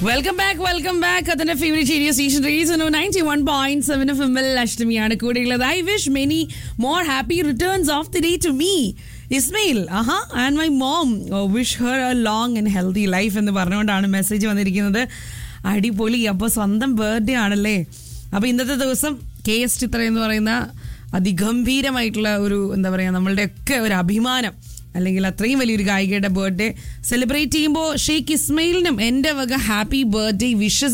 welcome back welcome back അതിന്റെ favourite area station reason ninety one point seven F M L അഷ്ടമിയാണ് കൂടെയുള്ളത് I wish many more happy returns of the day to me Ismail ആഹാ and my mom wish her a long and healthy life എന്ന് പറഞ്ഞുകൊണ്ടാണ് message വന്നിരിക്കുന്നത് അടിപൊളി അപ്പോൾ സ്വന്തം birthday ആണല്ലേ അപ്പോൾ ഇന്നത്തെ ദിവസം കെ എസ് ചിത്ര എന്ന് പറയുന്ന അതിഗംഭീരമായിട്ടുള്ള ഒരു എന്താ പറയുക നമ്മളുടെയൊക്കെ ഒരു അഭിമാനം അല്ലെങ്കിൽ അത്രയും വലിയൊരു ഗായികയുടെ ബർത്ത്ഡേ സെലിബ്രേറ്റ് ചെയ്യുമ്പോൾ ഷെയ്ഖ് ഇസ്മയിലിനും എൻ്റെ വക ഹാപ്പി ബർത്ത്ഡേ വിഷസ്